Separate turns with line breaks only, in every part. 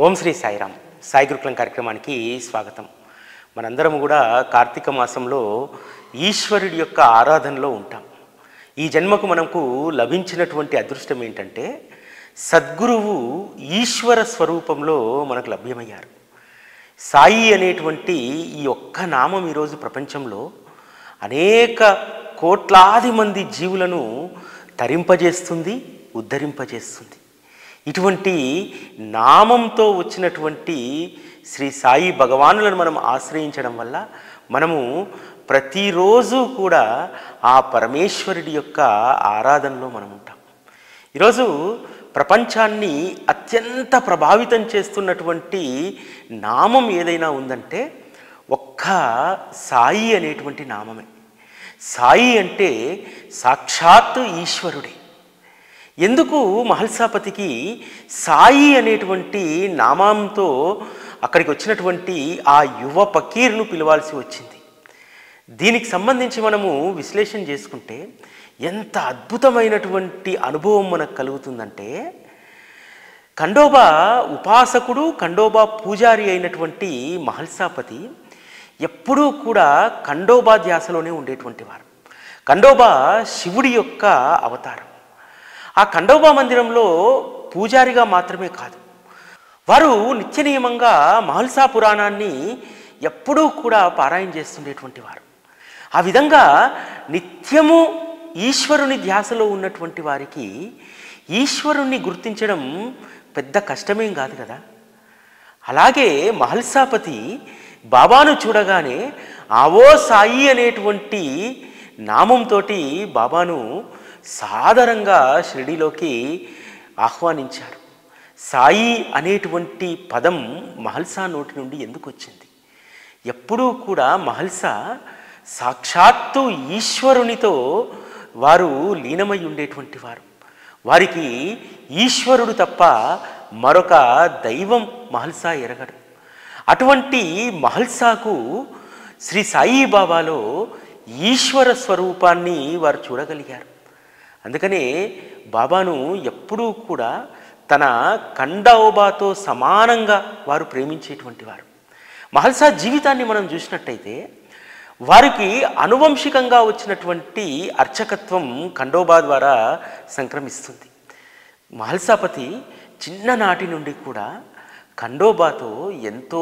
ఓం శ్రీ సాయిరామ్ సాయి గురుకులం కార్యక్రమానికి స్వాగతం మనందరం కూడా కార్తీక మాసంలో ఈశ్వరుడి యొక్క ఆరాధనలో ఉంటాం ఈ జన్మకు మనకు లభించినటువంటి అదృష్టం ఏంటంటే సద్గురువు ఈశ్వర స్వరూపంలో మనకు లభ్యమయ్యారు సాయి అనేటువంటి ఈ ఒక్క నామం ఈరోజు ప్రపంచంలో అనేక కోట్లాది మంది జీవులను తరింపజేస్తుంది ఉద్ధరింపజేస్తుంది ఇటువంటి నామంతో వచ్చినటువంటి శ్రీ సాయి భగవానులను మనం ఆశ్రయించడం వల్ల మనము ప్రతిరోజు కూడా ఆ పరమేశ్వరుడి యొక్క ఆరాధనలో మనం ఉంటాం ఈరోజు ప్రపంచాన్ని అత్యంత ప్రభావితం చేస్తున్నటువంటి నామం ఏదైనా ఉందంటే ఒక్క సాయి అనేటువంటి నామమే సాయి అంటే సాక్షాత్ ఈశ్వరుడే ఎందుకు మహల్సాపతికి సాయి అనేటువంటి నామంతో అక్కడికి వచ్చినటువంటి ఆ యువ పకీర్ను పిలవాల్సి వచ్చింది దీనికి సంబంధించి మనము విశ్లేషణ చేసుకుంటే ఎంత అద్భుతమైనటువంటి అనుభవం మనకు కలుగుతుందంటే ఖండోబా ఉపాసకుడు ఖండోబా పూజారి అయినటువంటి మహల్సాపతి ఎప్పుడూ కూడా ఖండోబా ధ్యాసలోనే ఉండేటువంటి వారు ఖండోబా శివుడి యొక్క అవతారం ఆ ఖండోబా మందిరంలో పూజారిగా మాత్రమే కాదు వారు నిత్య నియమంగా మహల్సా పురాణాన్ని ఎప్పుడూ కూడా పారాయణ చేస్తుండేటువంటి వారు ఆ విధంగా నిత్యము ఈశ్వరుని ధ్యాసలో ఉన్నటువంటి వారికి ఈశ్వరుణ్ణి గుర్తించడం పెద్ద కష్టమేం కాదు కదా అలాగే మహల్సాపతి బాబాను చూడగానే ఆవో సాయి అనేటువంటి నామంతో బాబాను సాదరంగా షిరిడిలోకి ఆహ్వానించారు సాయి అనేటువంటి పదం మహల్సా నోటి నుండి ఎందుకు వచ్చింది ఎప్పుడూ కూడా మహల్సా సాక్షాత్తు ఈశ్వరునితో వారు లీనమై ఉండేటువంటి వారు వారికి ఈశ్వరుడు తప్ప మరొక దైవం మహల్సా ఎరగడు అటువంటి మహల్సాకు శ్రీ సాయిబాబాలో ఈశ్వర స్వరూపాన్ని వారు చూడగలిగారు అందుకనే బాబాను ఎప్పుడూ కూడా తన కండోబాతో సమానంగా వారు ప్రేమించేటువంటి వారు మహల్సా జీవితాన్ని మనం చూసినట్టయితే వారికి అనువంశికంగా వచ్చినటువంటి అర్చకత్వం ఖండోబా ద్వారా సంక్రమిస్తుంది మహల్సాపతి చిన్ననాటి నుండి కూడా ఖండోబాతో ఎంతో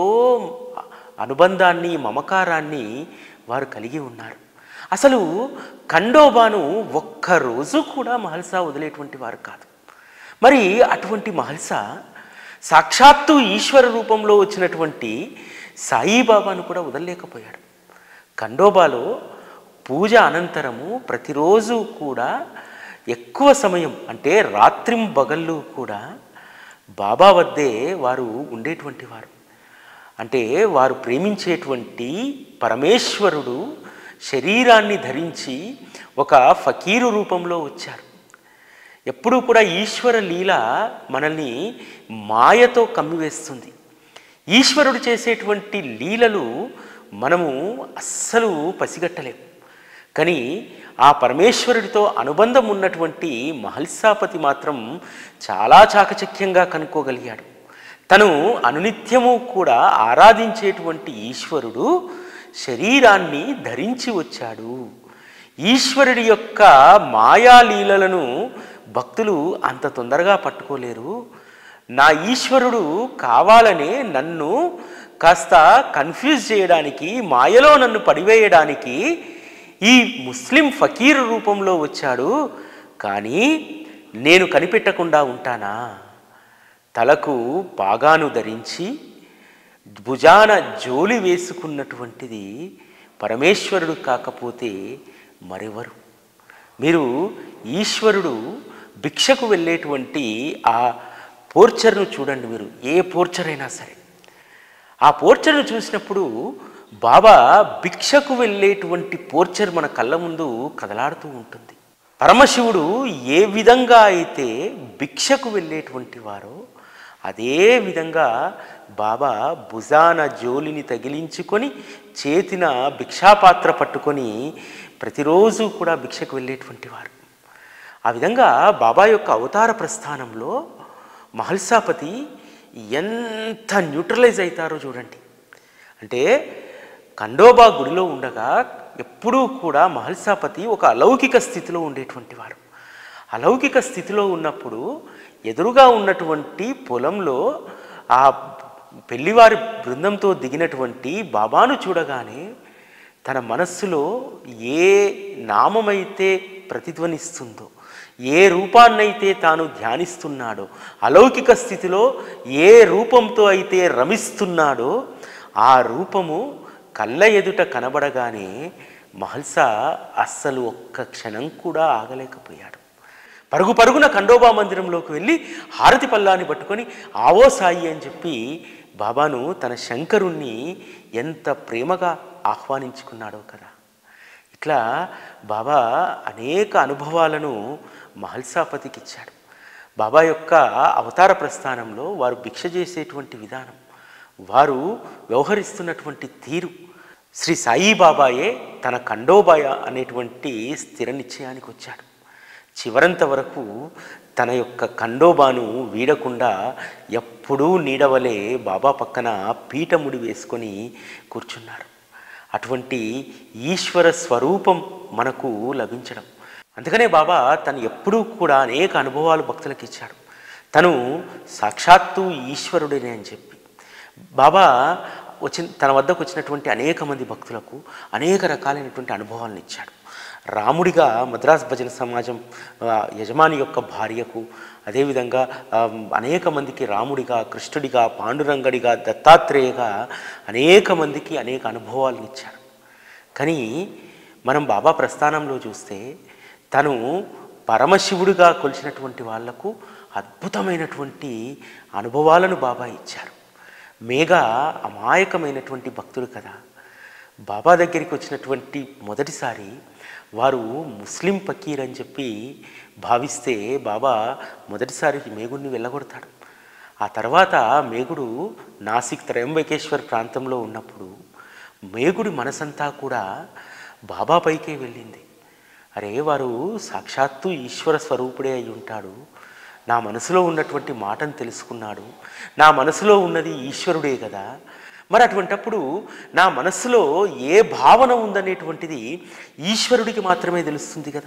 అనుబంధాన్ని మమకారాన్ని వారు కలిగి ఉన్నారు అసలు ఖండోబాను ఒక్కరోజు కూడా మహల్సా వదిలేటువంటి వారు కాదు మరి అటువంటి మహల్సా సాక్షాత్తు ఈశ్వర రూపంలో వచ్చినటువంటి సాయిబాబాను కూడా వదలలేకపోయాడు ఖండోబాలో పూజ అనంతరము ప్రతిరోజు కూడా ఎక్కువ సమయం అంటే రాత్రింబగళ్ళు కూడా బాబా వద్దే వారు ఉండేటువంటి వారు అంటే వారు ప్రేమించేటువంటి పరమేశ్వరుడు శరీరాన్ని ధరించి ఒక ఫకీరు రూపంలో వచ్చారు ఎప్పుడూ కూడా ఈశ్వర లీల మనల్ని మాయతో కమ్మివేస్తుంది ఈశ్వరుడు చేసేటువంటి లీలలు మనము అస్సలు పసిగట్టలేము కానీ ఆ పరమేశ్వరుడితో అనుబంధం ఉన్నటువంటి మహల్సాపతి మాత్రం చాలా చాకచక్యంగా కనుక్కోగలిగాడు తను అనునిత్యము కూడా ఆరాధించేటువంటి ఈశ్వరుడు శరీరాన్ని ధరించి వచ్చాడు ఈశ్వరుడి యొక్క మాయాలీలలను భక్తులు అంత తొందరగా పట్టుకోలేరు నా ఈశ్వరుడు కావాలనే నన్ను కాస్త కన్ఫ్యూజ్ చేయడానికి మాయలో నన్ను పడివేయడానికి ఈ ముస్లిం ఫకీర్ రూపంలో వచ్చాడు కానీ నేను కనిపెట్టకుండా ఉంటానా తలకు పాగాను ధరించి భుజాన జోలి వేసుకున్నటువంటిది పరమేశ్వరుడు కాకపోతే మరెవరు మీరు ఈశ్వరుడు భిక్షకు వెళ్ళేటువంటి ఆ పోర్చర్ను చూడండి మీరు ఏ పోర్చరైనా సరే ఆ పోర్చర్ను చూసినప్పుడు బాబా భిక్షకు వెళ్ళేటువంటి పోర్చర్ మన కళ్ళ ముందు కదలాడుతూ ఉంటుంది పరమశివుడు ఏ విధంగా అయితే భిక్షకు వెళ్ళేటువంటి వారో అదే విధంగా బాబా భుజాన జోలిని తగిలించుకొని చేతిన భిక్షాపాత్ర పట్టుకొని ప్రతిరోజు కూడా భిక్షకు వెళ్ళేటువంటి వారు ఆ విధంగా బాబా యొక్క అవతార ప్రస్థానంలో మహల్సాపతి ఎంత న్యూట్రలైజ్ అవుతారో చూడండి అంటే ఖండోబా గుడిలో ఉండగా ఎప్పుడూ కూడా మహల్సాపతి ఒక అలౌకిక స్థితిలో ఉండేటువంటి వారు అలౌకిక స్థితిలో ఉన్నప్పుడు ఎదురుగా ఉన్నటువంటి పొలంలో ఆ పెళ్లివారి బృందంతో దిగినటువంటి బాబాను చూడగానే తన మనస్సులో ఏ నామమైతే ప్రతిధ్వనిస్తుందో ఏ రూపాన్నైతే తాను ధ్యానిస్తున్నాడో అలౌకిక స్థితిలో ఏ రూపంతో అయితే రమిస్తున్నాడో ఆ రూపము కళ్ళ ఎదుట కనబడగానే మహల్సా అస్సలు ఒక్క క్షణం కూడా ఆగలేకపోయాడు పరుగు పరుగున ఖండోబా మందిరంలోకి వెళ్ళి హారతి పల్లాన్ని పట్టుకొని ఆవో సాయి అని చెప్పి బాబాను తన శంకరుణ్ణి ఎంత ప్రేమగా ఆహ్వానించుకున్నాడో కదా ఇట్లా బాబా అనేక అనుభవాలను మహల్సాపతికి ఇచ్చాడు బాబా యొక్క అవతార ప్రస్థానంలో వారు భిక్ష చేసేటువంటి విధానం వారు వ్యవహరిస్తున్నటువంటి తీరు శ్రీ సాయిబాబాయే తన ఖండోబాయ అనేటువంటి స్థిర నిశ్చయానికి వచ్చాడు చివరంత వరకు తన యొక్క ఖండోబాను వీడకుండా ఎప్పుడూ నీడవలే బాబా పక్కన పీఠముడి వేసుకొని కూర్చున్నారు అటువంటి ఈశ్వర స్వరూపం మనకు లభించడం అందుకనే బాబా తను ఎప్పుడూ కూడా అనేక అనుభవాలు భక్తులకు ఇచ్చాడు తను సాక్షాత్తు ఈశ్వరుడినే అని చెప్పి బాబా వచ్చిన తన వద్దకు వచ్చినటువంటి అనేక మంది భక్తులకు అనేక రకాలైనటువంటి అనుభవాలను ఇచ్చాడు రాముడిగా మద్రాస్ భజన సమాజం ఆ, యజమాని యొక్క భార్యకు అదేవిధంగా ఆ, అనేక మందికి రాముడిగా కృష్ణుడిగా పాండురంగడిగా దత్తాత్రేయగా అనేక మందికి అనేక అనుభవాలను ఇచ్చాడు కానీ మనం బాబా ప్రస్థానంలో చూస్తే తను పరమశివుడిగా కొలిచినటువంటి వాళ్లకు అద్భుతమైనటువంటి అనుభవాలను బాబా ఇచ్చారు మేఘ అమాయకమైనటువంటి భక్తుడు కదా బాబా దగ్గరికి వచ్చినటువంటి మొదటిసారి వారు ముస్లిం పకీర్ అని చెప్పి భావిస్తే బాబా మొదటిసారి మేగుడిని వెళ్ళగొడతాడు ఆ తర్వాత మేగుడు నాసిక్ త్రయంబకేశ్వర్ ప్రాంతంలో ఉన్నప్పుడు మేగుడి మనసంతా కూడా బాబా పైకే వెళ్ళింది అరే వారు సాక్షాత్తు ఈశ్వర స్వరూపుడే అయి ఉంటాడు నా మనసులో ఉన్నటువంటి మాటను తెలుసుకున్నాడు నా మనసులో ఉన్నది ఈశ్వరుడే కదా మరి అటువంటప్పుడు నా మనస్సులో ఏ భావన ఉందనేటువంటిది ఈశ్వరుడికి మాత్రమే తెలుస్తుంది కదా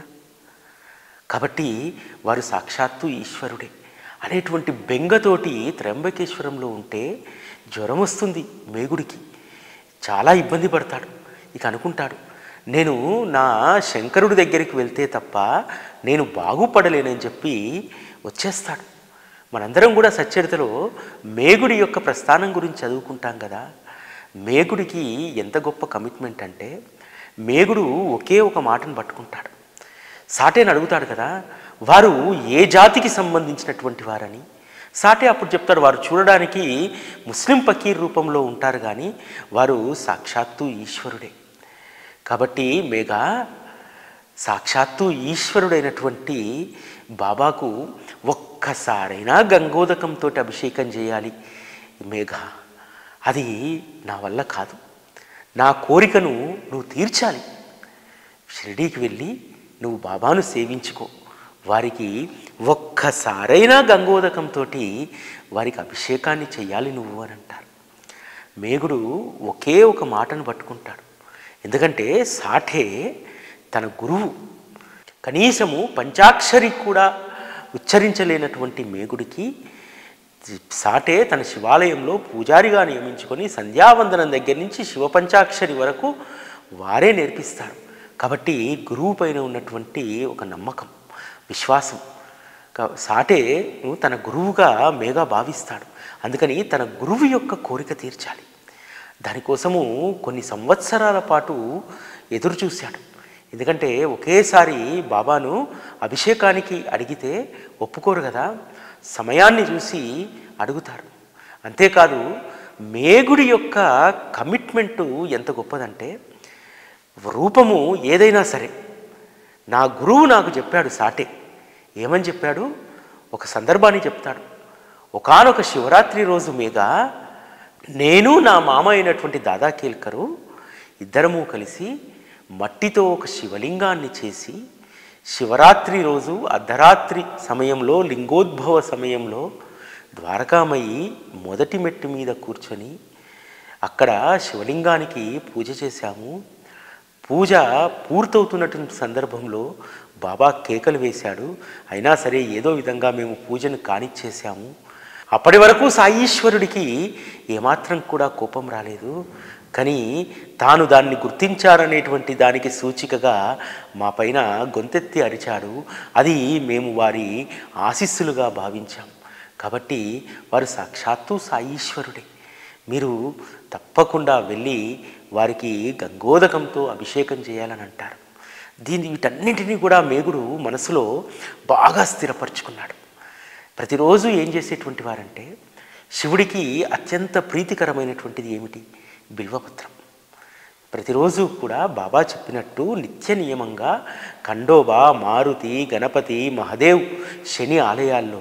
కాబట్టి వారు సాక్షాత్తు ఈశ్వరుడే అనేటువంటి బెంగతోటి త్రయంబకేశ్వరంలో ఉంటే జ్వరం వస్తుంది మేగుడికి చాలా ఇబ్బంది పడతాడు ఇక అనుకుంటాడు నేను నా శంకరుడి దగ్గరికి వెళ్తే తప్ప నేను బాగుపడలేనని చెప్పి వచ్చేస్తాడు మనందరం కూడా సచ్చరితలో మేగుడి యొక్క ప్రస్థానం గురించి చదువుకుంటాం కదా మేగుడికి ఎంత గొప్ప కమిట్మెంట్ అంటే మేగుడు ఒకే ఒక మాటను పట్టుకుంటాడు సాటేని అడుగుతాడు కదా వారు ఏ జాతికి సంబంధించినటువంటి వారని సాటే అప్పుడు చెప్తాడు వారు చూడడానికి ముస్లిం పకీర్ రూపంలో ఉంటారు కానీ వారు సాక్షాత్తు ఈశ్వరుడే కాబట్టి మేఘా సాక్షాత్తు ఈశ్వరుడైనటువంటి బాబాకు ఒక్కసారైనా గంగోదకంతో అభిషేకం చేయాలి మేఘ అది నా వల్ల కాదు నా కోరికను నువ్వు తీర్చాలి షిరిడీకి వెళ్ళి నువ్వు బాబాను సేవించుకో వారికి ఒక్కసారైనా గంగోదకంతో వారికి అభిషేకాన్ని చెయ్యాలి నువ్వు అని అంటారు మేగుడు ఒకే ఒక మాటను పట్టుకుంటాడు ఎందుకంటే సాఠే తన గురువు కనీసము పంచాక్షరి కూడా ఉచ్చరించలేనటువంటి మేగుడికి సాటే తన శివాలయంలో పూజారిగా నియమించుకొని సంధ్యావందనం దగ్గర నుంచి శివపంచాక్షరి వరకు వారే నేర్పిస్తారు కాబట్టి గురువు పైన ఉన్నటువంటి ఒక నమ్మకం విశ్వాసం కా- సాటే తన గురువుగా మేఘా భావిస్తాడు అందుకని తన గురువు యొక్క కోరిక తీర్చాలి దానికోసము కొన్ని సంవత్సరాల పాటు ఎదురు చూశాడు ఎందుకంటే ఒకేసారి బాబాను అభిషేకానికి అడిగితే ఒప్పుకోరు కదా సమయాన్ని చూసి అడుగుతారు అంతేకాదు మేగుడి యొక్క కమిట్మెంటు ఎంత గొప్పదంటే రూపము ఏదైనా సరే నా గురువు నాకు చెప్పాడు సాటే ఏమని చెప్పాడు ఒక సందర్భాన్ని చెప్తాడు ఒకానొక శివరాత్రి రోజు మీద నేను నా మామ అయినటువంటి దాదా కేల్కరు ఇద్దరము కలిసి మట్టితో ఒక శివలింగాన్ని చేసి శివరాత్రి రోజు అర్ధరాత్రి సమయంలో లింగోద్భవ సమయంలో ద్వారకామయి మొదటి మెట్టు మీద కూర్చొని అక్కడ శివలింగానికి పూజ చేశాము పూజ పూర్తవుతున్నటువంటి సందర్భంలో బాబా కేకలు వేశాడు అయినా సరే ఏదో విధంగా మేము పూజను కానిచ్చేసాము అప్పటి వరకు సాయీశ్వరుడికి ఏమాత్రం కూడా కోపం రాలేదు కానీ తాను దాన్ని గుర్తించారనేటువంటి దానికి సూచికగా మా పైన గొంతెత్తి అరిచాడు అది మేము వారి ఆశీస్సులుగా భావించాం కాబట్టి వారు సాక్షాత్తు సాయీశ్వరుడే మీరు తప్పకుండా వెళ్ళి వారికి గంగోదకంతో అభిషేకం చేయాలని అంటారు దీని వీటన్నింటినీ కూడా మేగుడు మనసులో బాగా స్థిరపరుచుకున్నాడు ప్రతిరోజు ఏం చేసేటువంటి వారంటే శివుడికి అత్యంత ప్రీతికరమైనటువంటిది ఏమిటి బిల్వపత్రం ప్రతిరోజు కూడా బాబా చెప్పినట్టు నిత్య నియమంగా ఖండోబా మారుతి గణపతి మహదేవ్ శని ఆలయాల్లో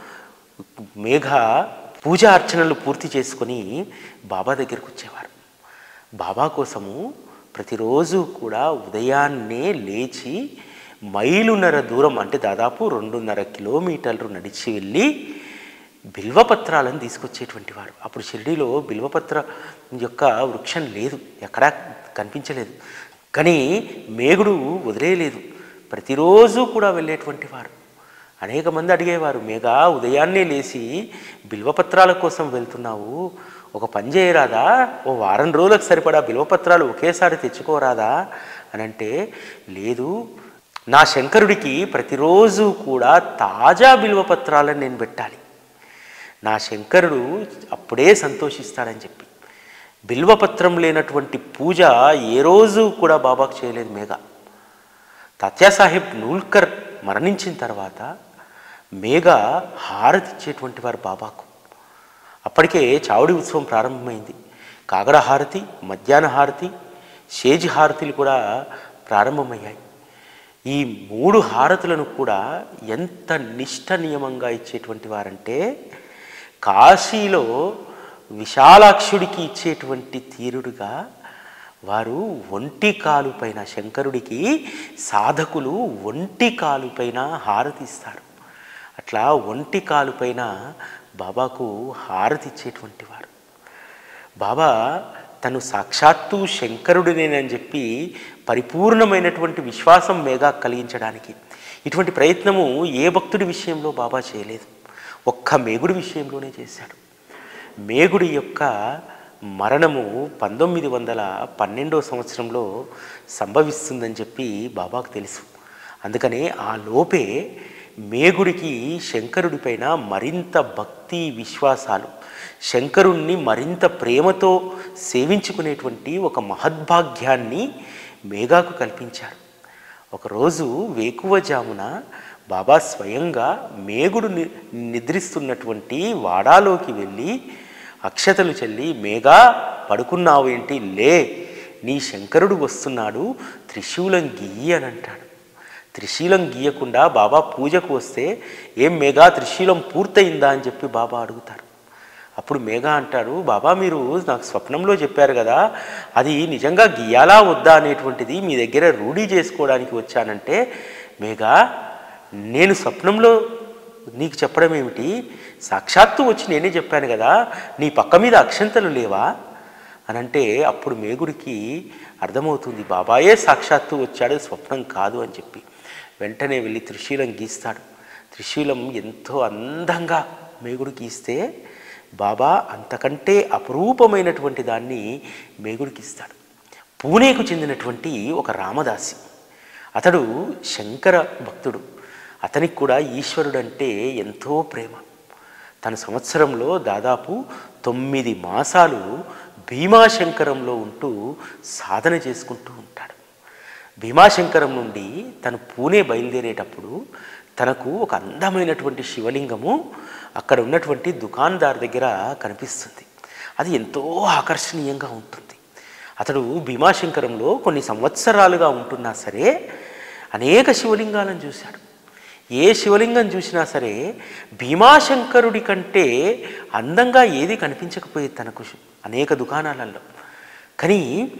మేఘ పూజా అర్చనలు పూర్తి చేసుకొని బాబా దగ్గరికి వచ్చేవారు బాబా కోసము ప్రతిరోజు కూడా ఉదయాన్నే లేచి మైలున్నర దూరం అంటే దాదాపు రెండున్నర కిలోమీటర్లు నడిచి వెళ్ళి బిల్వపత్రాలను తీసుకొచ్చేటువంటి వారు అప్పుడు షిరిడీలో బిల్వపత్ర యొక్క వృక్షం లేదు ఎక్కడా కనిపించలేదు కానీ మేగుడు వదిలేయలేదు ప్రతిరోజు కూడా వెళ్ళేటువంటి వారు అనేక మంది అడిగేవారు మేఘా ఉదయాన్నే లేచి బిల్వపత్రాల కోసం వెళ్తున్నావు ఒక పని చేయరాదా ఓ వారం రోజులకు సరిపడా బిల్వపత్రాలు ఒకేసారి తెచ్చుకోరాదా అని అంటే లేదు నా శంకరుడికి ప్రతిరోజు కూడా తాజా బిల్వపత్రాలను నేను పెట్టాలి నా శంకరుడు అప్పుడే సంతోషిస్తాడని చెప్పి బిల్వపత్రం లేనటువంటి పూజ ఏ రోజు కూడా బాబాకు చేయలేదు మేఘ తాత్యాసాహెబ్ నూల్కర్ మరణించిన తర్వాత మేఘ హారతి ఇచ్చేటువంటి వారు బాబాకు అప్పటికే చావుడి ఉత్సవం ప్రారంభమైంది కాగడ హారతి మధ్యాహ్న హారతి షేజి హారతిలు కూడా ప్రారంభమయ్యాయి ఈ మూడు హారతులను కూడా ఎంత నిష్ఠ నియమంగా ఇచ్చేటువంటి వారంటే కాశీలో విశాలాక్షుడికి ఇచ్చేటువంటి తీరుడుగా వారు ఒంటి కాలు పైన శంకరుడికి సాధకులు ఒంటి కాలు పైన హారతి ఇస్తారు అట్లా ఒంటి కాలు పైన బాబాకు హారతి ఇచ్చేటువంటి వారు బాబా తను సాక్షాత్తు శంకరుడినేనని చెప్పి పరిపూర్ణమైనటువంటి విశ్వాసం మేఘా కలిగించడానికి ఇటువంటి ప్రయత్నము ఏ భక్తుడి విషయంలో బాబా చేయలేదు ఒక్క మేగుడి విషయంలోనే చేశాడు మేగుడి యొక్క మరణము పంతొమ్మిది వందల పన్నెండో సంవత్సరంలో సంభవిస్తుందని చెప్పి బాబాకు తెలుసు అందుకనే ఆ లోపే మేగుడికి శంకరుడిపైన మరింత భక్తి విశ్వాసాలు శంకరుణ్ణి మరింత ప్రేమతో సేవించుకునేటువంటి ఒక మహద్భాగ్యాన్ని మేఘాకు కల్పించారు ఒకరోజు వేకువజామున బాబా స్వయంగా మేగుడు ని- నిద్రిస్తున్నటువంటి వాడాలోకి వెళ్ళి అక్షతలు చెల్లి మేఘా పడుకున్నావు ఏంటి లే నీ శంకరుడు వస్తున్నాడు త్రిశూలం గీయి అని అంటాడు త్రిశూలం గీయకుండా బాబా పూజకు వస్తే ఏం మేఘా త్రిశూలం పూర్తయిందా అని చెప్పి బాబా అడుగుతారు అప్పుడు మేఘా అంటాడు బాబా మీరు నాకు స్వప్నంలో చెప్పారు కదా అది నిజంగా గీయాలా వద్దా అనేటువంటిది మీ దగ్గర రూఢీ చేసుకోవడానికి వచ్చానంటే మేఘా నేను స్వప్నంలో నీకు చెప్పడం ఏమిటి సాక్షాత్తు వచ్చి నేనే చెప్పాను కదా నీ పక్క మీద అక్షంతలు లేవా అని అంటే అప్పుడు మేగుడికి అర్థమవుతుంది బాబాయే సాక్షాత్తు వచ్చాడు స్వప్నం కాదు అని చెప్పి వెంటనే వెళ్ళి త్రిశూలం గీస్తాడు త్రిశూలం ఎంతో అందంగా మేగుడు గీస్తే బాబా అంతకంటే అపురూపమైనటువంటి దాన్ని మేగుడికి ఇస్తాడు పూణేకు చెందినటువంటి ఒక రామదాసి అతడు శంకర భక్తుడు అతనికి కూడా ఈశ్వరుడు అంటే ఎంతో ప్రేమ తన సంవత్సరంలో దాదాపు తొమ్మిది మాసాలు భీమాశంకరంలో ఉంటూ సాధన చేసుకుంటూ ఉంటాడు భీమాశంకరం నుండి తను పూణే బయలుదేరేటప్పుడు తనకు ఒక అందమైనటువంటి శివలింగము అక్కడ ఉన్నటువంటి దుకాన్దార్ దగ్గర కనిపిస్తుంది అది ఎంతో ఆకర్షణీయంగా ఉంటుంది అతడు భీమాశంకరంలో కొన్ని సంవత్సరాలుగా ఉంటున్నా సరే అనేక శివలింగాలను చూశాడు ఏ శివలింగం చూసినా సరే భీమాశంకరుడి కంటే అందంగా ఏది కనిపించకపోయేది తనకు అనేక దుకాణాలలో కానీ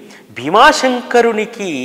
భీమాశంకరునికి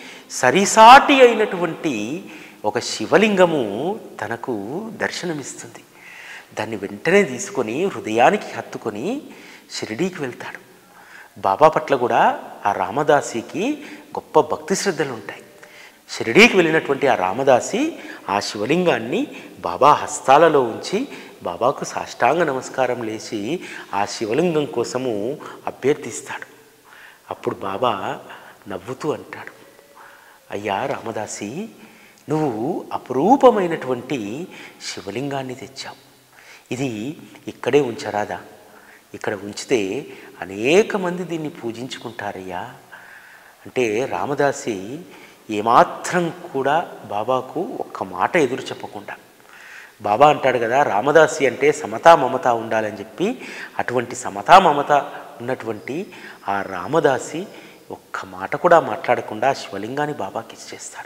సరిసాటి అయినటువంటి ఒక శివలింగము తనకు దర్శనమిస్తుంది దాన్ని వెంటనే తీసుకొని హృదయానికి హత్తుకొని షిరిడీకి వెళ్తాడు బాబా పట్ల కూడా ఆ రామదాసికి గొప్ప భక్తి శ్రద్ధలు ఉంటాయి షిరిడీకి వెళ్ళినటువంటి ఆ రామదాసి ఆ శివలింగాన్ని బాబా హస్తాలలో ఉంచి బాబాకు సాష్టాంగ నమస్కారం లేచి ఆ శివలింగం కోసము అభ్యర్థిస్తాడు అప్పుడు బాబా నవ్వుతూ అంటాడు అయ్యా రామదాసి నువ్వు అపురూపమైనటువంటి శివలింగాన్ని తెచ్చావు ఇది ఇక్కడే ఉంచరాదా ఇక్కడ ఉంచితే అనేక మంది దీన్ని పూజించుకుంటారయ్యా అంటే రామదాసి ఏమాత్రం కూడా బాబాకు ఒక్క మాట ఎదురు చెప్పకుండా బాబా అంటాడు కదా రామదాసి అంటే సమతా మమత ఉండాలని చెప్పి అటువంటి సమతా మమత ఉన్నటువంటి ఆ రామదాసి ఒక్క మాట కూడా మాట్లాడకుండా ఆ శివలింగాన్ని బాబాకి ఇచ్చేస్తారు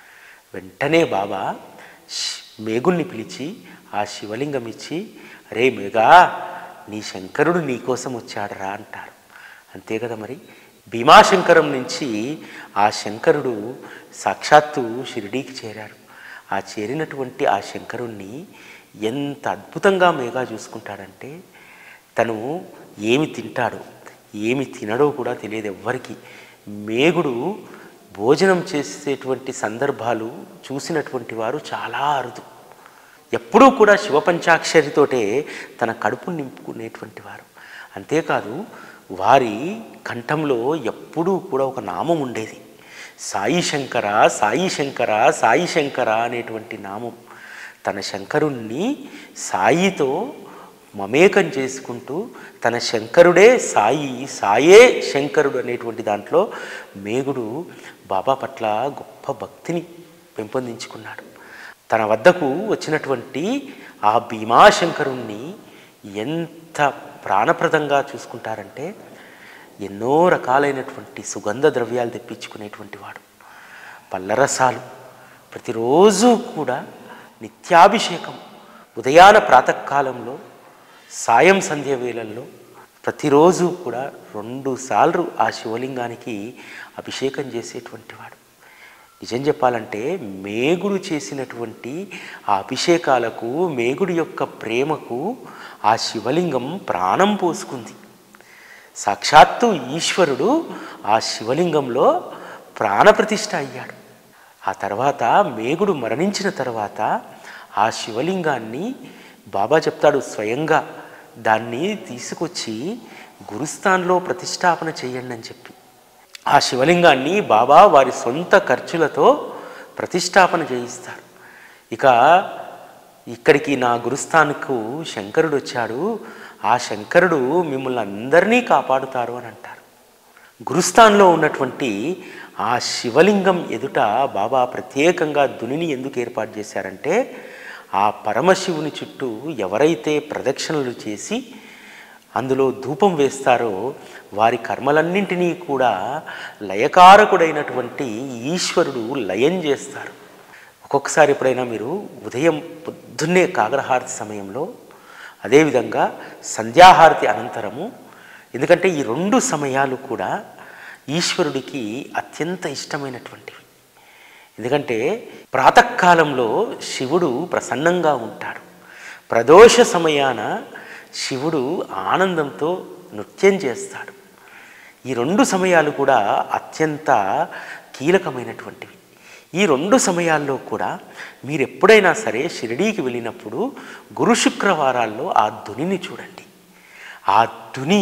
వెంటనే బాబా శ్- మేగుల్ని పిలిచి ఆ శివలింగం ఇచ్చి రే మేఘా నీ శంకరుడు నీకోసం వచ్చాడురా అంటారు అంతే కదా మరి భీమాశంకరం నుంచి ఆ శంకరుడు సాక్షాత్తు షిరిడీకి చేరారు ఆ చేరినటువంటి ఆ శంకరుణ్ణి ఎంత అద్భుతంగా మేఘా చూసుకుంటాడంటే తను ఏమి తింటాడో ఏమి తినడో కూడా తెలియదు ఎవ్వరికి మేగుడు భోజనం చేసేటువంటి సందర్భాలు చూసినటువంటి వారు చాలా అరుదు ఎప్పుడూ కూడా శివపంచాక్షరితోటే తన కడుపు నింపుకునేటువంటి వారు అంతేకాదు వారి కంఠంలో ఎప్పుడూ కూడా ఒక నామం ఉండేది సాయి శంకర సాయి శంకర సాయి శంకర అనేటువంటి నామం తన శంకరుణ్ణి సాయితో మమేకం చేసుకుంటూ తన శంకరుడే సాయి సాయే శంకరుడు అనేటువంటి దాంట్లో మేగుడు బాబా పట్ల గొప్ప భక్తిని పెంపొందించుకున్నాడు తన వద్దకు వచ్చినటువంటి ఆ భీమాశంకరుణ్ణి ఎంత ప్రాణప్రదంగా చూసుకుంటారంటే ఎన్నో రకాలైనటువంటి సుగంధ ద్రవ్యాలు తెప్పించుకునేటువంటి వాడు పల్లరసాలు ప్రతిరోజు కూడా నిత్యాభిషేకం ఉదయాన ప్రాతకాలంలో సాయం సంధ్య వేళల్లో ప్రతిరోజు కూడా రెండు సార్లు ఆ శివలింగానికి అభిషేకం చేసేటువంటి వాడు నిజం చెప్పాలంటే మేగుడు చేసినటువంటి ఆ అభిషేకాలకు మేగుడి యొక్క ప్రేమకు ఆ శివలింగం ప్రాణం పోసుకుంది సాక్షాత్తు ఈశ్వరుడు ఆ శివలింగంలో ప్రాణప్రతిష్ఠ అయ్యాడు ఆ తర్వాత మేగుడు మరణించిన తర్వాత ఆ శివలింగాన్ని బాబా చెప్తాడు స్వయంగా దాన్ని తీసుకొచ్చి గురుస్థాన్లో ప్రతిష్టాపన చేయండి అని చెప్పి ఆ శివలింగాన్ని బాబా వారి సొంత ఖర్చులతో ప్రతిష్టాపన చేయిస్తారు ఇక ఇక్కడికి నా గురుస్థాన్కు శంకరుడు వచ్చాడు ఆ శంకరుడు మిమ్మల్ని అందరినీ కాపాడుతారు అని అంటారు గురుస్థాన్లో ఉన్నటువంటి ఆ శివలింగం ఎదుట బాబా ప్రత్యేకంగా దునిని ఎందుకు ఏర్పాటు చేశారంటే ఆ పరమశివుని చుట్టూ ఎవరైతే ప్రదక్షిణలు చేసి అందులో ధూపం వేస్తారో వారి కర్మలన్నింటినీ కూడా లయకారకుడైనటువంటి ఈశ్వరుడు లయం చేస్తారు ఒక్కొక్కసారి ఎప్పుడైనా మీరు ఉదయం పొద్దున్నే కాగ్రహారతి సమయంలో అదేవిధంగా సంధ్యాహారతి అనంతరము ఎందుకంటే ఈ రెండు సమయాలు కూడా ఈశ్వరుడికి అత్యంత ఇష్టమైనటువంటివి ఎందుకంటే ప్రాతకాలంలో శివుడు ప్రసన్నంగా ఉంటాడు ప్రదోష సమయాన శివుడు ఆనందంతో నృత్యం చేస్తాడు ఈ రెండు సమయాలు కూడా అత్యంత కీలకమైనటువంటివి ఈ రెండు సమయాల్లో కూడా మీరు ఎప్పుడైనా సరే షిరిడీకి వెళ్ళినప్పుడు గురు శుక్రవారాల్లో ఆ ధునిని చూడండి ఆ ధుని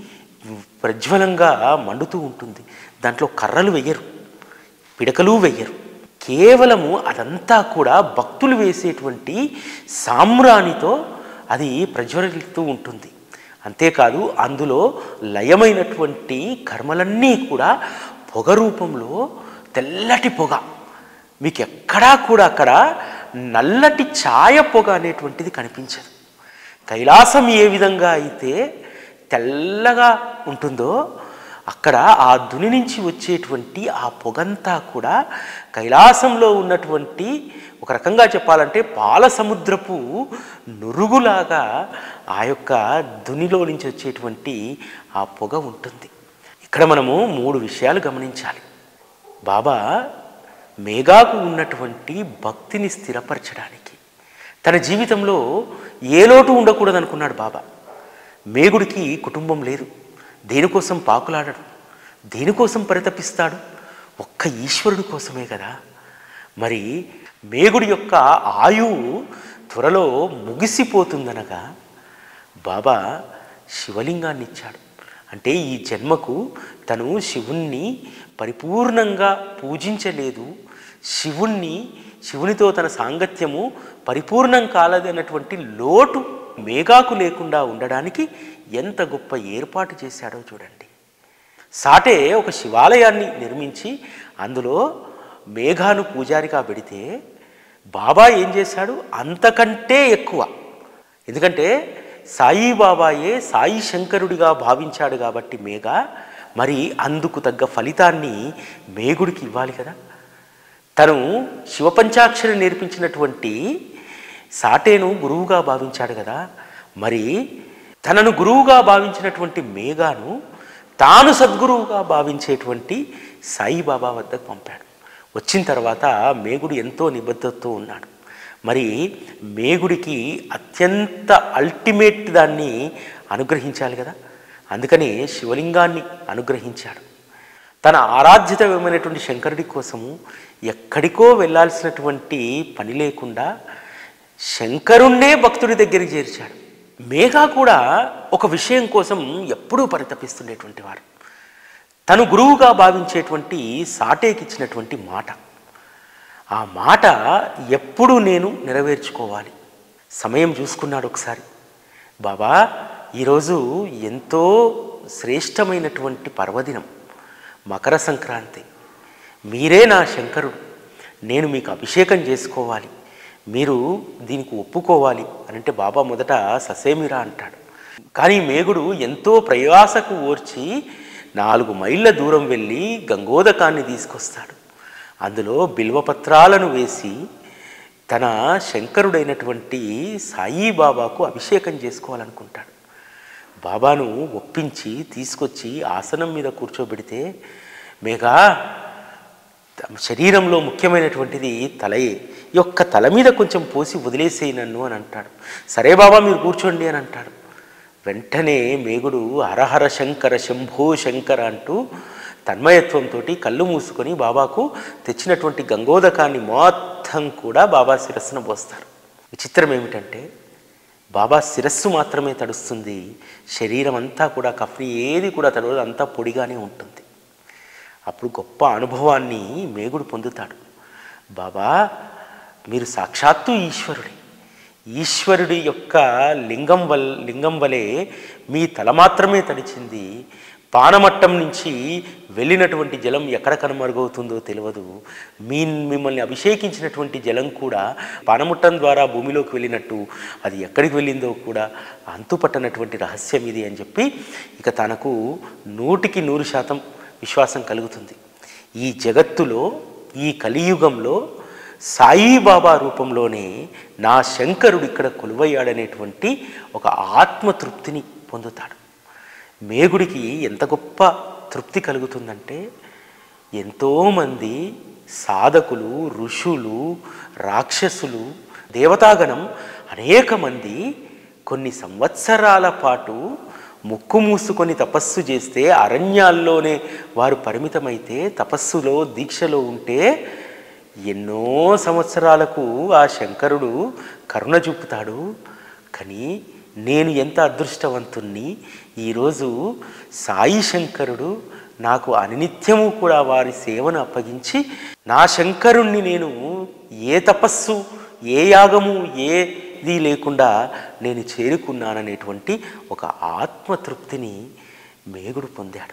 ప్రజ్వలంగా మండుతూ ఉంటుంది దాంట్లో కర్రలు వెయ్యరు పిడకలు వెయ్యరు కేవలము అదంతా కూడా భక్తులు వేసేటువంటి సామ్రాణితో అది ప్రజ్వలిస్తూ ఉంటుంది అంతేకాదు అందులో లయమైనటువంటి కర్మలన్నీ కూడా పొగ రూపంలో తెల్లటి పొగ మీకు ఎక్కడా కూడా అక్కడ నల్లటి ఛాయ పొగ అనేటువంటిది కనిపించదు కైలాసం ఏ విధంగా అయితే తెల్లగా ఉంటుందో అక్కడ ఆ దుని నుంచి వచ్చేటువంటి ఆ పొగంతా కూడా కైలాసంలో ఉన్నటువంటి ఒక రకంగా చెప్పాలంటే పాల సముద్రపు నురుగులాగా ఆ యొక్క దునిలో నుంచి వచ్చేటువంటి ఆ పొగ ఉంటుంది ఇక్కడ మనము మూడు విషయాలు గమనించాలి బాబా మేఘాకు ఉన్నటువంటి భక్తిని స్థిరపరచడానికి తన జీవితంలో ఏ లోటు ఉండకూడదు అనుకున్నాడు బాబా మేగుడికి కుటుంబం లేదు దేనికోసం పాకులాడడు దేనికోసం పరితపిస్తాడు ఒక్క ఈశ్వరుడి కోసమే కదా మరి మేగుడి యొక్క ఆయువు త్వరలో ముగిసిపోతుందనగా బాబా శివలింగాన్ని ఇచ్చాడు అంటే ఈ జన్మకు తను శివుణ్ణి పరిపూర్ణంగా పూజించలేదు శివుణ్ణి శివునితో తన సాంగత్యము పరిపూర్ణం కాలది అన్నటువంటి లోటు మేఘాకు లేకుండా ఉండడానికి ఎంత గొప్ప ఏర్పాటు చేశాడో చూడండి సాటే ఒక శివాలయాన్ని నిర్మించి అందులో మేఘాను పూజారిగా పెడితే బాబా ఏం చేశాడు అంతకంటే ఎక్కువ ఎందుకంటే సాయిబాబాయే సాయి శంకరుడిగా భావించాడు కాబట్టి మేఘ మరి అందుకు తగ్గ ఫలితాన్ని మేగుడికి ఇవ్వాలి కదా తను శివపంచాక్షరి నేర్పించినటువంటి సాటేను గురువుగా భావించాడు కదా మరి తనను గురువుగా భావించినటువంటి మేఘాను తాను సద్గురువుగా భావించేటువంటి సాయిబాబా వద్దకు పంపాడు వచ్చిన తర్వాత మేగుడు ఎంతో నిబద్ధతతో ఉన్నాడు మరి మేగుడికి అత్యంత అల్టిమేట్ దాన్ని అనుగ్రహించాలి కదా అందుకనే శివలింగాన్ని అనుగ్రహించాడు తన ఆరాధ్యతమైనటువంటి శంకరుడి కోసము ఎక్కడికో వెళ్ళాల్సినటువంటి పని లేకుండా శంకరుణ్ణే భక్తుడి దగ్గరికి చేర్చాడు మేఘా కూడా ఒక విషయం కోసం ఎప్పుడూ పరితపిస్తుండేటువంటి వారు తను గురువుగా భావించేటువంటి సాటేకిచ్చినటువంటి మాట ఆ మాట ఎప్పుడు నేను నెరవేర్చుకోవాలి సమయం చూసుకున్నాడు ఒకసారి బాబా ఈరోజు ఎంతో శ్రేష్టమైనటువంటి పర్వదినం మకర సంక్రాంతి మీరే నా శంకరుడు నేను మీకు అభిషేకం చేసుకోవాలి మీరు దీనికి ఒప్పుకోవాలి అని అంటే బాబా మొదట ససేమిరా అంటాడు కానీ మేగుడు ఎంతో ప్రయాసకు ఓర్చి నాలుగు మైళ్ళ దూరం వెళ్ళి గంగోదకాన్ని తీసుకొస్తాడు అందులో బిల్వపత్రాలను వేసి తన శంకరుడైనటువంటి సాయిబాబాకు అభిషేకం చేసుకోవాలనుకుంటాడు బాబాను ఒప్పించి తీసుకొచ్చి ఆసనం మీద కూర్చోబెడితే మేఘా తమ శరీరంలో ముఖ్యమైనటువంటిది తలయే ఈ యొక్క తల మీద కొంచెం పోసి వదిలేసేయి నన్ను అని అంటాడు సరే బాబా మీరు కూర్చోండి అని అంటాడు వెంటనే మేగుడు హరహర శంకర శంభో శంకర అంటూ తన్మయత్వంతో కళ్ళు మూసుకొని బాబాకు తెచ్చినటువంటి గంగోదకాన్ని మొత్తం కూడా బాబా శిరస్సును పోస్తారు విచిత్రం ఏమిటంటే బాబా శిరస్సు మాత్రమే తడుస్తుంది శరీరం అంతా కూడా కఫ్ని ఏది కూడా తడవదు అంతా పొడిగానే ఉంటుంది అప్పుడు గొప్ప అనుభవాన్ని మేగుడు పొందుతాడు బాబా మీరు సాక్షాత్తు ఈశ్వరుడి ఈశ్వరుడి యొక్క లింగం వల్ లింగం వలె మీ తల మాత్రమే తడిచింది పానమట్టం నుంచి వెళ్ళినటువంటి జలం ఎక్కడ కనుమరుగవుతుందో తెలియదు మీ మిమ్మల్ని అభిషేకించినటువంటి జలం కూడా పానముట్టం ద్వారా భూమిలోకి వెళ్ళినట్టు అది ఎక్కడికి వెళ్ళిందో కూడా అంతుపట్టనటువంటి రహస్యం ఇది అని చెప్పి ఇక తనకు నూటికి నూరు శాతం విశ్వాసం కలుగుతుంది ఈ జగత్తులో ఈ కలియుగంలో సాయిబాబా రూపంలోనే నా శంకరుడు ఇక్కడ కొలువయ్యాడనేటువంటి ఒక ఆత్మతృప్తిని పొందుతాడు మేగుడికి ఎంత గొప్ప తృప్తి కలుగుతుందంటే ఎంతోమంది సాధకులు ఋషులు రాక్షసులు దేవతాగణం అనేక మంది కొన్ని సంవత్సరాల పాటు ముక్కు మూసుకొని తపస్సు చేస్తే అరణ్యాల్లోనే వారు పరిమితమైతే తపస్సులో దీక్షలో ఉంటే ఎన్నో సంవత్సరాలకు ఆ శంకరుడు కరుణ చూపుతాడు కానీ నేను ఎంత అదృష్టవంతుణ్ణి ఈరోజు సాయి శంకరుడు నాకు అనినిత్యము కూడా వారి సేవను అప్పగించి నా శంకరుణ్ణి నేను ఏ తపస్సు ఏ యాగము ఏది లేకుండా నేను చేరుకున్నాననేటువంటి ఒక ఆత్మతృప్తిని మేగుడు పొందాడు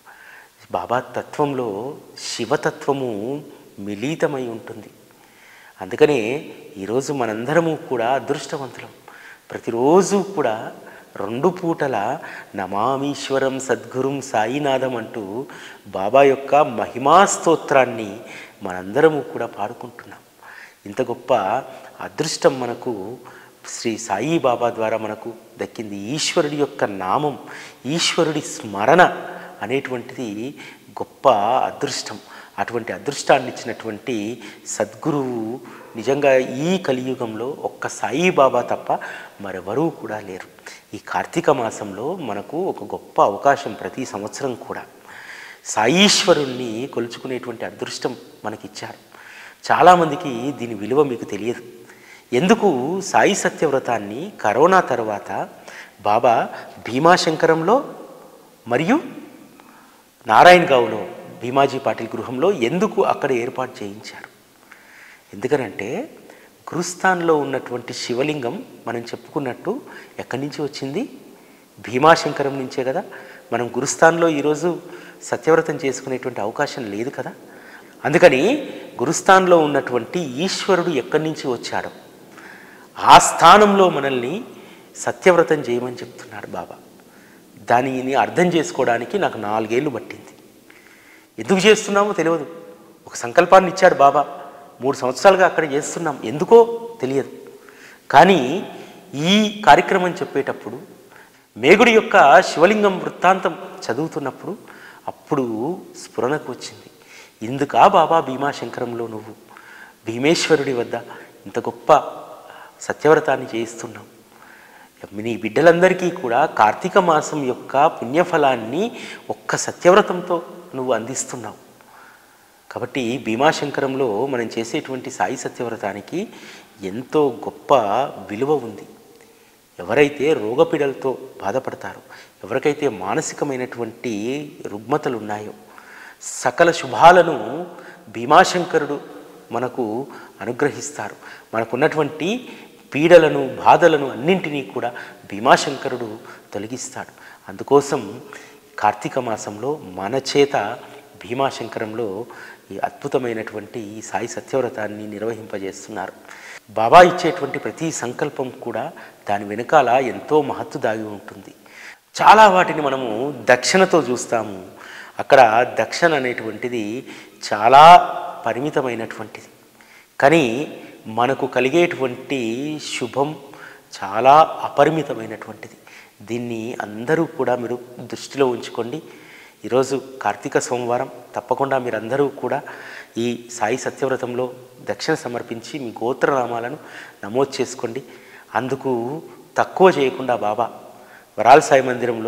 బాబా తత్వంలో శివతత్వము మిళితమై ఉంటుంది అందుకనే ఈరోజు మనందరము కూడా అదృష్టవంతులం ప్రతిరోజు కూడా రెండు పూటల నమామీశ్వరం సద్గురుం సాయినాథం అంటూ బాబా యొక్క మహిమా స్తోత్రాన్ని మనందరము కూడా పాడుకుంటున్నాం ఇంత గొప్ప అదృష్టం మనకు శ్రీ సాయి బాబా ద్వారా మనకు దక్కింది ఈశ్వరుడి యొక్క నామం ఈశ్వరుడి స్మరణ అనేటువంటిది గొప్ప అదృష్టం అటువంటి అదృష్టాన్ని ఇచ్చినటువంటి సద్గురువు నిజంగా ఈ కలియుగంలో ఒక్క సాయిబాబా తప్ప మరెవరూ కూడా లేరు ఈ కార్తీక మాసంలో మనకు ఒక గొప్ప అవకాశం ప్రతి సంవత్సరం కూడా సాయీశ్వరుణ్ణి కొలుచుకునేటువంటి అదృష్టం మనకిచ్చారు చాలామందికి దీని విలువ మీకు తెలియదు ఎందుకు సాయి సత్యవ్రతాన్ని కరోనా తర్వాత బాబా భీమాశంకరంలో మరియు నారాయణగావ్లో భీమాజీ పాటిల్ గృహంలో ఎందుకు అక్కడ ఏర్పాటు చేయించారు ఎందుకనంటే గురుస్థాన్లో ఉన్నటువంటి శివలింగం మనం చెప్పుకున్నట్టు ఎక్కడి నుంచి వచ్చింది భీమాశంకరం నుంచే కదా మనం గురుస్థాన్లో ఈరోజు సత్యవ్రతం చేసుకునేటువంటి అవకాశం లేదు కదా అందుకని గురుస్థాన్లో ఉన్నటువంటి ఈశ్వరుడు ఎక్కడి నుంచి వచ్చాడో ఆ స్థానంలో మనల్ని సత్యవ్రతం చేయమని చెప్తున్నాడు బాబా దానిని అర్థం చేసుకోవడానికి నాకు నాలుగేళ్ళు పట్టింది ఎందుకు చేస్తున్నామో తెలియదు ఒక సంకల్పాన్ని ఇచ్చాడు బాబా మూడు సంవత్సరాలుగా అక్కడ చేస్తున్నాం ఎందుకో తెలియదు కానీ ఈ కార్యక్రమం చెప్పేటప్పుడు మేగుడి యొక్క శివలింగం వృత్తాంతం చదువుతున్నప్పుడు అప్పుడు స్ఫురణకు వచ్చింది ఇందుకా బాబా భీమాశంకరంలో నువ్వు భీమేశ్వరుడి వద్ద ఇంత గొప్ప సత్యవ్రతాన్ని చేయిస్తున్నావు నీ బిడ్డలందరికీ కూడా కార్తీక మాసం యొక్క పుణ్యఫలాన్ని ఒక్క సత్యవ్రతంతో నువ్వు అందిస్తున్నావు కాబట్టి భీమాశంకరంలో మనం చేసేటువంటి సాయి సత్యవ్రతానికి ఎంతో గొప్ప విలువ ఉంది ఎవరైతే రోగపీడలతో బాధపడతారో ఎవరికైతే మానసికమైనటువంటి రుగ్మతలు ఉన్నాయో సకల శుభాలను భీమాశంకరుడు మనకు అనుగ్రహిస్తారు మనకున్నటువంటి పీడలను బాధలను అన్నింటినీ కూడా భీమాశంకరుడు తొలగిస్తాడు అందుకోసం కార్తీక మాసంలో మన చేత భీమాశంకరంలో ఈ అద్భుతమైనటువంటి ఈ సాయి సత్యవ్రతాన్ని నిర్వహింపజేస్తున్నారు బాబా ఇచ్చేటువంటి ప్రతి సంకల్పం కూడా దాని వెనకాల ఎంతో మహత్తు దాగి ఉంటుంది చాలా వాటిని మనము దక్షిణతో చూస్తాము అక్కడ దక్షిణ అనేటువంటిది చాలా పరిమితమైనటువంటిది కానీ మనకు కలిగేటువంటి శుభం చాలా అపరిమితమైనటువంటిది దీన్ని అందరూ కూడా మీరు దృష్టిలో ఉంచుకోండి ఈరోజు కార్తీక సోమవారం తప్పకుండా మీరందరూ కూడా ఈ సాయి సత్యవ్రతంలో దక్షిణ సమర్పించి మీ గోత్రనామాలను నమోదు చేసుకోండి అందుకు తక్కువ చేయకుండా బాబా వరాల సాయి మందిరంలో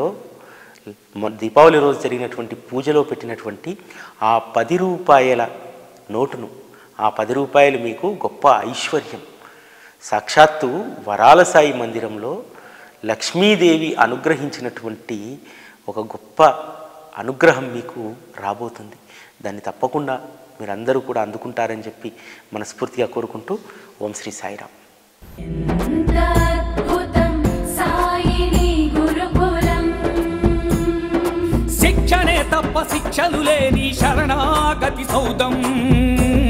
మొ- దీపావళి రోజు జరిగినటువంటి పూజలో పెట్టినటువంటి ఆ పది రూపాయల నోటును ఆ పది రూపాయలు మీకు గొప్ప ఐశ్వర్యం సాక్షాత్తు వరాల సాయి మందిరంలో లక్ష్మీదేవి అనుగ్రహించినటువంటి ఒక గొప్ప అనుగ్రహం మీకు రాబోతుంది దాన్ని తప్పకుండా మీరందరూ కూడా అందుకుంటారని చెప్పి మనస్ఫూర్తిగా కోరుకుంటూ ఓం శ్రీ సాయిరామ్
అద్భుతం సాయిని గురుకులం
శిక్షణే తప్ప శిక్షలు లేని శరణాగతి సౌదం